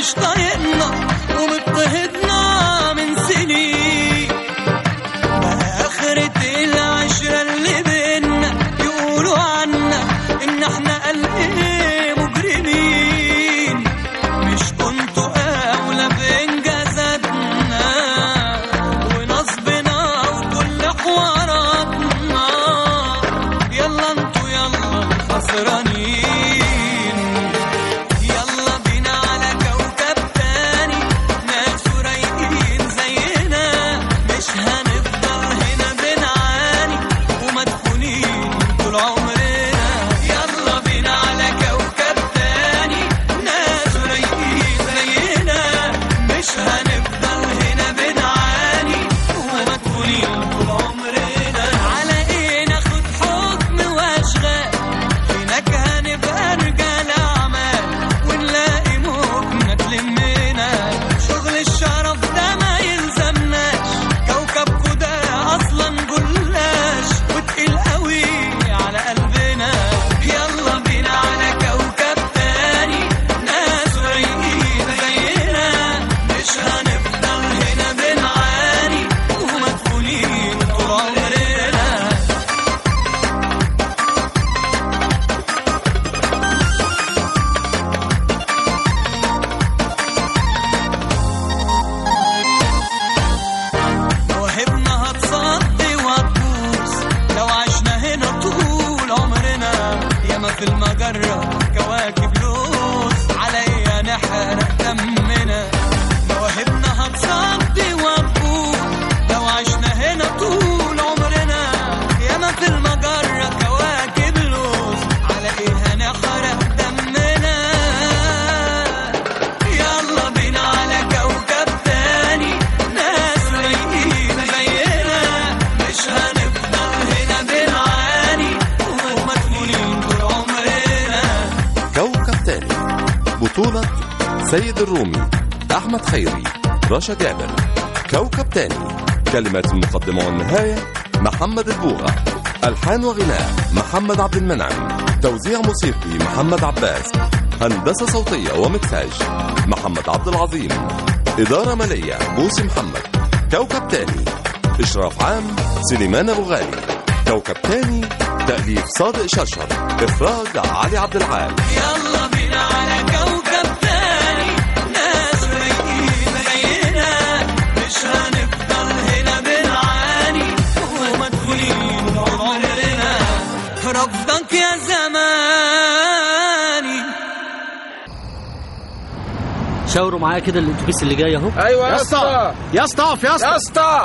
مش طايقنا ومضطهدنا من سنين آخرة العشرة اللي بينا يقولوا عنا إن إحنا قلب مجرمين مش كنتوا أولى بإنجازاتنا ونصبنا وكل حواراتنا يلا انتوا يلا الخسرانين يلا بينا على كوكب تاني ناس رايقين زينا مش هنفضل هنا بنعاني ومدفونين طول عمرنا يلا بينا على كوكب تاني ناس رايقين زينا مش هنفضل هنا بنعاني ومدفونين طول عمرنا على ايه ناخد حكم واشغال في نكهة نبقى رجال أعمال ونلاقي مهمة تلمنا شغل الشرف ده ما يلزمناش كوكبكو ده أصلا جلاش وتقيل قوي على قلبنا يلا بينا على كوكب تاني ناس رايقين زينا مش هنفضل هنا بنعاني ومدفونين طول عمرنا مواهبنا هتصدي وهتبوظ لو عشنا هنا طول عمرنا ياما في المجرة كواكب لوز على ايه نحرق دمنا مواهبنا هتصدي وهتبوظ لو عشنا هنا طول عمرنا ياما في المجرة كواكب لوز على ايه هنحرق دمنا يلا بينا على كوكب تاني ناس رايقين زينا مش هنفضل هنا بنعاني ومدفونين طول عمرنا كوكب تاني بطولة سيد الرومي أحمد خيري رشا جابر كوكب تاني كلمات المقدمة والنهاية محمد البوغة ألحان وغناء محمد عبد المنعم توزيع موسيقي محمد عباس هندسة صوتية ومكساج محمد عبد العظيم إدارة مالية بوسي محمد كوكب تاني إشراف عام سليمان أبو غالي كوكب تاني تأليف صادق شرشر إخراج علي عبد العال يلا بينا على كوكب تاني ناس رايقين زينا مش هنفضل هنا بنعاني ومدفونين طول عمرنا رفضك يا زماني شاوروا معايا كده الاتوبيس اللي جاي اهو ايوه يا اسطى يا اسطى اقف يا اسطى يا اسطى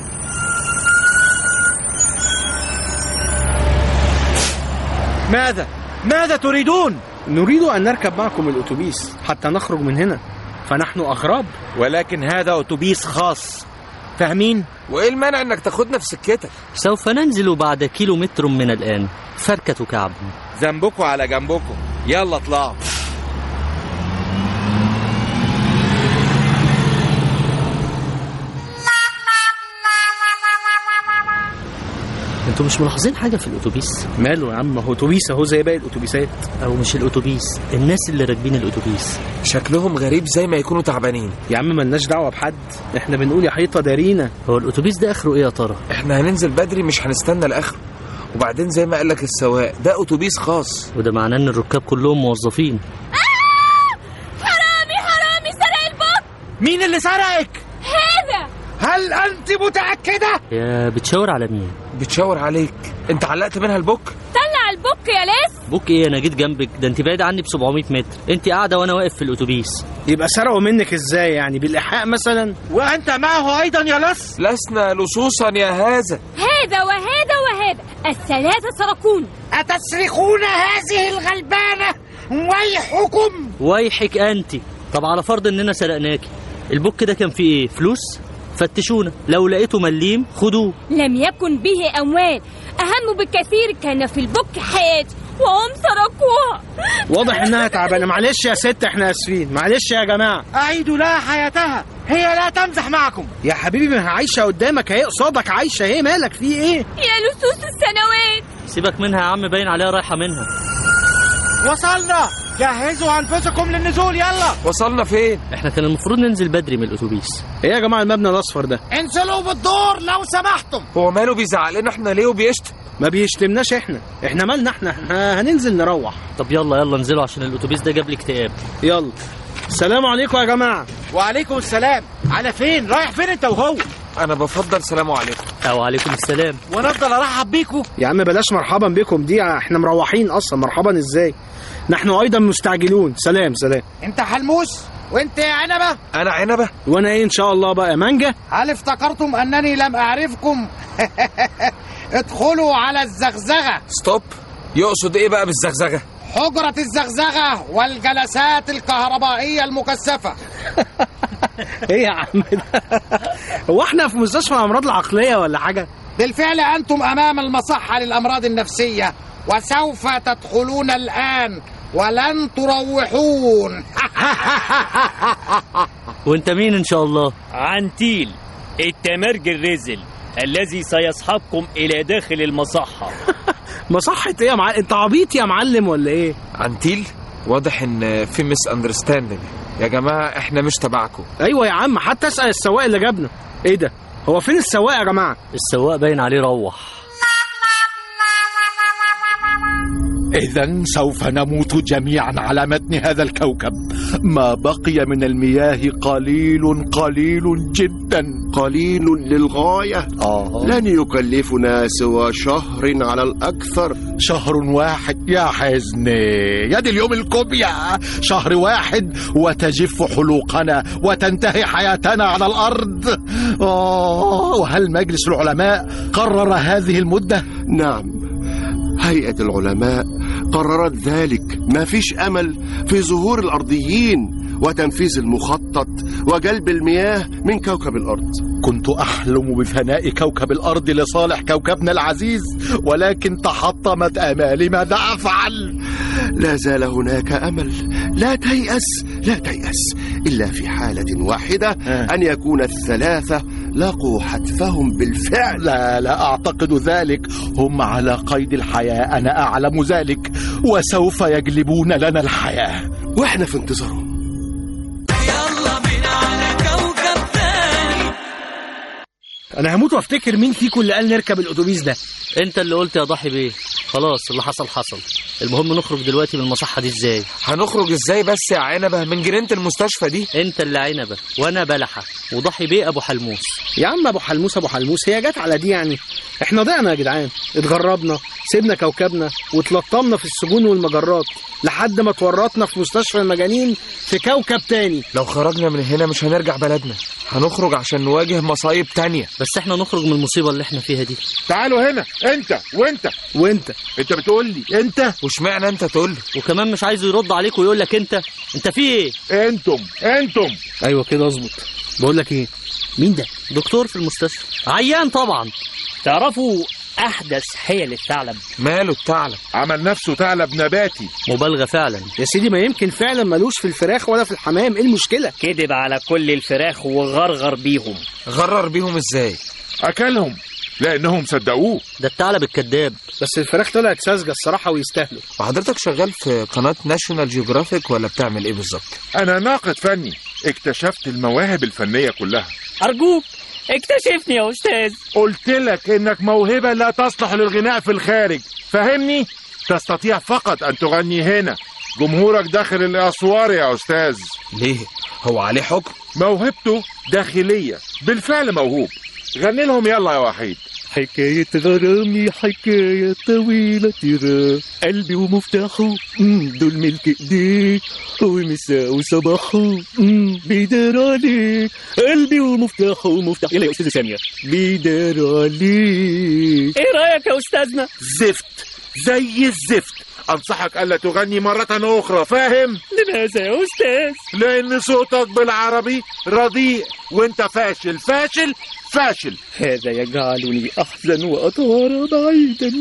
ماذا ماذا تريدون نريد ان نركب معكم الاتوبيس حتى نخرج من هنا فنحن اغراب ولكن هذا اتوبيس خاص فاهمين وايه المانع انك تاخدنا في سكتك سوف ننزل بعد كيلو متر من الآن فركة كعب ذنبكم على جنبكم يلا اطلعوا انتوا مش ملاحظين حاجة في الأتوبيس ماله يا عم هو اتوبيس اهو زي باقي الاتوبيسات أو مش الأتوبيس الناس اللي راكبين الأتوبيس شكلهم غريب زي ما يكونوا تعبانين يا عم ملناش دعوه بحد احنا بنقول يا حيطه دارينا هو الأتوبيس ده آخره إيه يا ترى احنا هننزل بدري مش هنستنى الاخر وبعدين زي ما قالك السواق ده اتوبيس خاص وده معناه إن الركاب كلهم موظفين حرامي حرامي سرق البوك مين اللي سرقك هذا هل انت متاكده يا بتشاور على مين بتشاور عليك انت علقت منها البوك طلع البوك يا ليس بوك إيه أنا جيت جنبك ده أنت بعيد عني ب 700 متر أنت قاعدة وأنا واقف في الأتوبيس يبقى سرقوا منك ازاي يعني بالايحاء مثلا وانت معه ايضا يا لص لسنا لصوصا يا هذا هذا وهذا وهذا الثلاثة سرقون أتسرقون هذه الغلبانة ويحكم ويحك أنت طب على فرض إننا سرقناكي البوك ده كان فيه إيه فلوس فتشونا لو لقيته مليم خدوه لم يكن به أموال أهم بكثير كان في البوك حياتي وهم سرقوها واضح انها تعبانه معلش يا ست احنا اسفين معلش يا جماعه أعيدوا لها حياتها هي لا تمزح معكم يا حبيبي ما هي عايشه قدامك اهي قصادك عايشه اهي مالك في ايه يا لصوص السنوات سيبك منها يا عم باين عليها رايحة منها وصلنا جهزوا انفسكم للنزول يلا وصلنا فين احنا كان المفروض ننزل بدري من الاتوبيس ايه يا جماعه المبنى الاصفر ده انزلوا بالدور لو سمحتم هو ماله بيزعق لنا احنا ليه وبيشتم ما بيشتمناش احنا احنا مالنا احنا احنا هننزل نروح طب يلا يلا انزلوا عشان الاتوبيس ده جاب لي اكتئاب يلا السلام عليكم يا جماعه وعليكم السلام على فين رايح فين انت وهو انا بفضل سلام عليكم او عليكم السلام وانا افضل ارحب بيكم يا عم بلاش مرحبا بكم دي احنا مروحين اصلا مرحبا ازاي نحن ايضا مستعجلون سلام سلام انت حلموس وانت يا عنبه انا عنبه وانا ايه ان شاء الله بقى مانجا هل افتكرتم انني لم اعرفكم ادخلوا على الزغزغه ستوب يقصد ايه بقى بالزغزغه حجرة الزغزغة والجلسات الكهربائية المكثفة ايه يا عم ده هو احنا في مستشفى الامراض العقليه ولا حاجه بالفعل أنتم أمام المصحة للأمراض النفسية وسوف تدخلون الآن ولن تروحون وانت مين ان شاء الله عنتيل التمرج الرزل الذي سيصحبكم إلى داخل المصحة مصحة ايه يا معلم انت عبيط يا معلم ولا ايه عنتيل واضح ان في مس اندرستاندنج يا جماعه احنا مش تبعكم ايوه يا عم حتى اسال السواق اللي جابنا ايه ده هو فين السواق يا جماعه السواق باين عليه روح إذا سوف نموت جميعا على متن هذا الكوكب ما بقي من المياه قليل قليل جدا قليل للغاية آه. لن يكلفنا سوى شهر على الأكثر شهر واحد يا حزني يد اليوم الكوبيا شهر واحد وتجف حلوقنا وتنتهي حياتنا على الأرض آه وهل مجلس العلماء قرر هذه المدة؟ نعم هيئة العلماء قررت ذلك ما فيش أمل في ظهور الأرضيين وتنفيذ المخطط وجلب المياه من كوكب الأرض كنت أحلم بفناء كوكب الأرض لصالح كوكبنا العزيز ولكن تحطمت آمالي ماذا أفعل؟ لا زال هناك أمل لا تيأس لا تيأس إلا في حالة واحدة أن يكون الثلاثة لقوا حتفهم بالفعل لا لا أعتقد ذلك هم على قيد الحياة أنا أعلم ذلك وسوف يجلبون لنا الحياة وإحنا في انتظارهم يلا بينا على كوكب تاني انا هموت وافتكر مين فيكم اللي قال نركب الاتوبيس ده انت اللي قلت يا ضحي بيه خلاص اللي حصل حصل المهم نخرج دلوقتي من المصحة دي ازاي هنخرج ازاي بس يا عنبه من جنينه المستشفى دي انت اللي عنبة وانا بلحة وضحي بيه ابو حلموس يا عم ابو حلموس ابو حلموس هي جت على دي يعني احنا ضعنا يا جدعان اتغربنا سيبنا كوكبنا واتلطمنا في السجون والمجرات لحد ما اتورطنا في مستشفى المجانين في كوكب تاني لو خرجنا من هنا مش هنرجع بلدنا هنخرج عشان نواجه مصايب تانية بس احنا نخرج من المصيبة اللي احنا فيها دي تعالوا هنا انت وانت وانت انت بتقول لي انت واشمعنى انت تقول له وكمان مش عايزه يرد عليك ويقول لك انت انت في ايه انتم انتم ايوه كده اظبط بقول لك ايه مين ده دكتور في المستشفى عيان طبعا تعرفوا أحدث حيل الثعلب ماله الثعلب عمل نفسه ثعلب نباتي مبالغة فعلا يا سيدي ما يمكن فعلا ملوش في الفراخ ولا في الحمام ايه المشكله كذب على كل الفراخ وغرغر بيهم غرر بيهم ازاي اكلهم لانهم صدقوه ده الثعلب الكذاب بس الفراخ طلعت ساذجه الصراحه ويستاهلوا وحضرتك شغال في قناه ناشونال جيوغرافيك ولا بتعمل ايه بالظبط انا ناقد فني اكتشفت المواهب الفنيه كلها أرجوك اكتشفني يا أستاذ قلت لك انك موهبه لا تصلح للغناء في الخارج فهمني تستطيع فقط ان تغني هنا جمهورك داخل الاسوار يا استاذ ليه هو عليه حكم موهبته داخليه بالفعل موهوب غني لهم يلا يا وحيد حكاية غرامي حكاية طويلة ترى قلبي ومفتاحه مم، دول ملك ايديك ومساء وصباحه مم، بيدار عليك قلبي ومفتاحه ومفتاح يلا يا أستاذة سامية بيدار عليك ايه رأيك يا أستاذنا؟ زفت زي الزفت انصحك الا تغني مره اخرى فاهم لماذا يا أستاذ؟ لان صوتك بالعربي رديء وانت فاشل فاشل فاشل هذا يجعلني أحزن وأتوارى بعيدا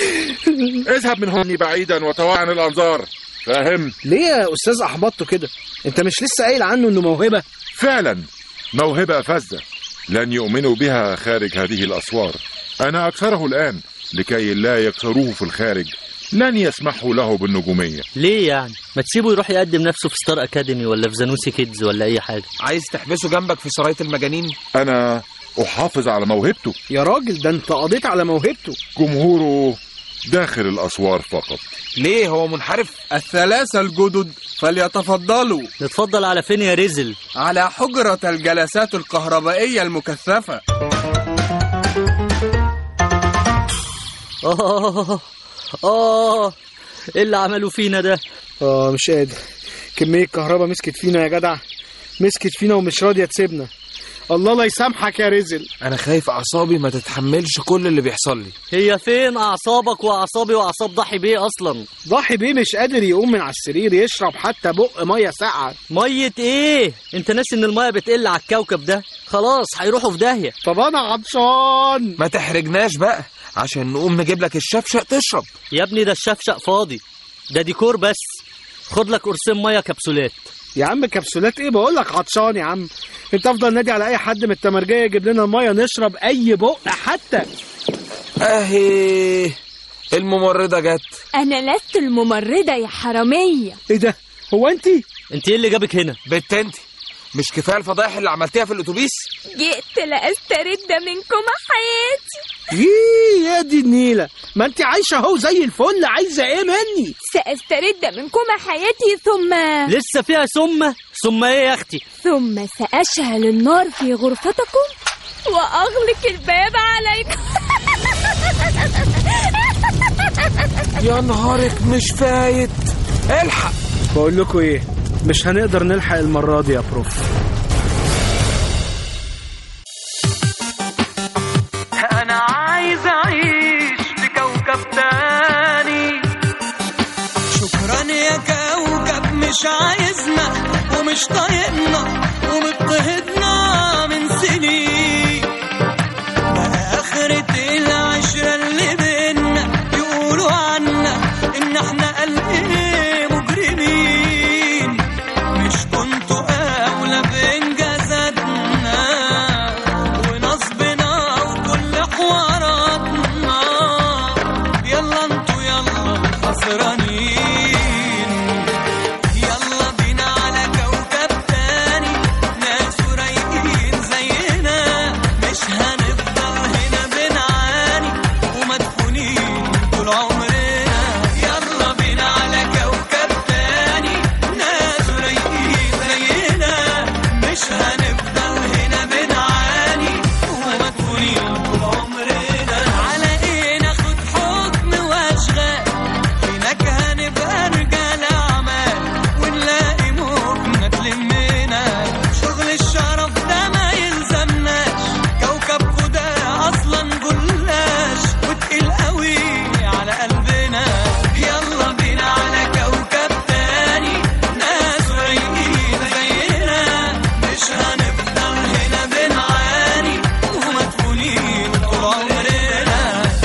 اذهب من هوني بعيدا وتوعى عن الانظار فاهم ليه يا استاذ احبطته كده انت مش لسه قايل عنه انه موهبه فعلا موهبه فذه لن يؤمنوا بها خارج هذه الاسوار انا اكثره الان لكي لا يكسروه في الخارج لن يسمحوا له بالنجومية ليه يعني ما تسيبه يروح يقدم نفسه في ستار اكاديمي ولا في زانوسي كيدز ولا اي حاجه عايز تحبسه جنبك في سرايه المجانين أنا أحافظ على موهبته يا راجل ده انت قضيت على موهبته جمهوره داخل الأسوار فقط ليه هو منحرف الثلاثة الجدد فليتفضلوا نتفضل على فين يا رزل على حجرة الجلسات الكهربائية المكثفة اه اه ايه اللي عملوا فينا ده اه مش قادر كمية كهرباء مسكت فينا يا جدع مسكت فينا ومش راضية تسيبنا الله لا يسامحك يا رزل انا خايف اعصابي ما تتحملش كل اللي بيحصل لي هي فين اعصابك واعصابي واعصاب ضحي بيه اصلا ضحي بيه مش قادر يقوم من على السرير يشرب حتى بق ميه ساقعه ميه ايه انت ناسي ان الميه بتقل على الكوكب ده خلاص هيروحوا في داهيه طب انا عطشان ما تحرجناش بقى عشان نقوم نجيب لك الشفشق تشرب يا ابني ده الشفشق فاضي ده ديكور بس خد لك قرصين ميه كبسولات يا عم كبسولات ايه بقول لك عطشان يا عم انت افضل نادي على اي حد من التمرجيه يجيب لنا الميه نشرب اي بق حتى اهي الممرضه جت أنا لست الممرضة يا حرامية ايه ده هو انت انت ايه اللي جابك هنا بنت انت مش كفايه الفضايح اللي عملتيها في الاتوبيس جئت لأسترد منكم حياتي ايه يا دي النيله ما انت عايشه اهو زي الفل عايزه ايه مني سأسترد منكم حياتي ثم لسه فيها سمه سمه ايه يا اختي ثم سأشعل النار في غرفتكم وأغلق الباب عليكم يا نهارك مش فايت الحق بقول لكم ايه مش هنقدر نلحق المره دي يا بروف أنا عايز أعيش في كوكب تاني شكرا يا كوكب مش عايزنا ومش طايقنا ومضطهدنا من سنين بقى آخرة العشرة اللي بينا يقولوا عنا إن إحنا قلب مجرمين مش كنتوا أولى بإنجازاتنا ونصبنا وكل حواراتنا يلا انتوا يلا خسرانين يلا بينا على كوكب تاني ناس رايقين زينا مش هنفضل هنا بنعاني ومدفونين طول عمرنا يلا بينا على كوكب تاني ناس رايقين زينا مش هنفضل هنا بنعاني ومدفونين طول عمرنا على ايه ناخد حكم واشغال هناك هنبقى رجال اعمال ونلاقي مهنة تلمنا شغل الشرف ده ما يلزمناش كوكبكو ده اصلا جلاش وتقيل قوي على قلبنا يلا بينا على كوكب تاني ناس رايقين زينا مش هنفضل هنا بنعاني ومدفونين طول عمرنا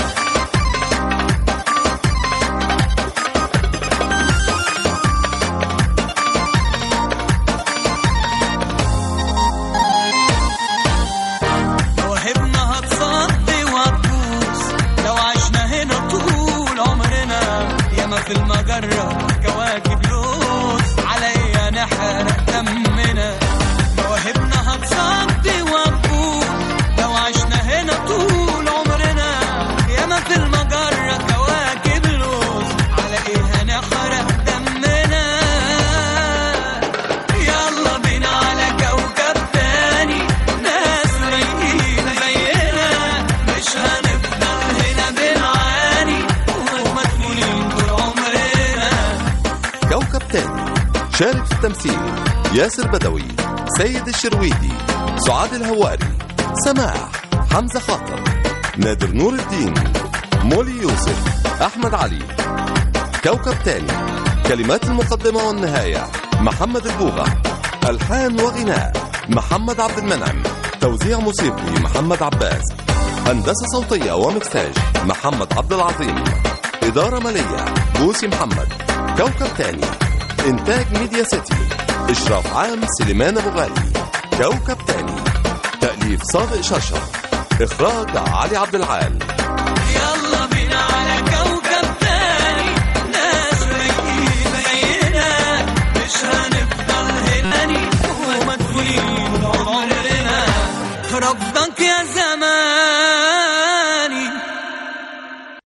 مواهبنا هتصدي وهتبوظ لو عشنا هنا طول عمرنا ياما في المجرة كواكب لوز على ايه نحرق دمنا مواهبنا هتصدي وهتبوظ لو عشنا هنا طول عمرنا ياما في المجرة كواكب لوز على ايه هنحرق دمنا يلا بينا على كوكب تاني ناس رايقين زينا مش هنفضل هنا بنعاني ومدفونين طول عمرنا كوكب تاني شارك في التمثيل ياسر بدوي سيد الشرويدي سعاد الهواري سماح حمزة خاطر نادر نور الدين مولي يوسف أحمد علي كوكب تاني كلمات المقدمة والنهاية محمد البوغة ألحان وغناء محمد عبد المنعم توزيع موسيقي محمد عباس هندسة صوتية ومكساج محمد عبد العظيم إدارة مالية بوسي محمد كوكب تاني إنتاج ميديا سيتي إشراف عام سليمان أبو غالي كوكب تاني تأليف صادق شرشر إخراج علي عبد العال يلا بينا على كوكب تاني ربك يا زمان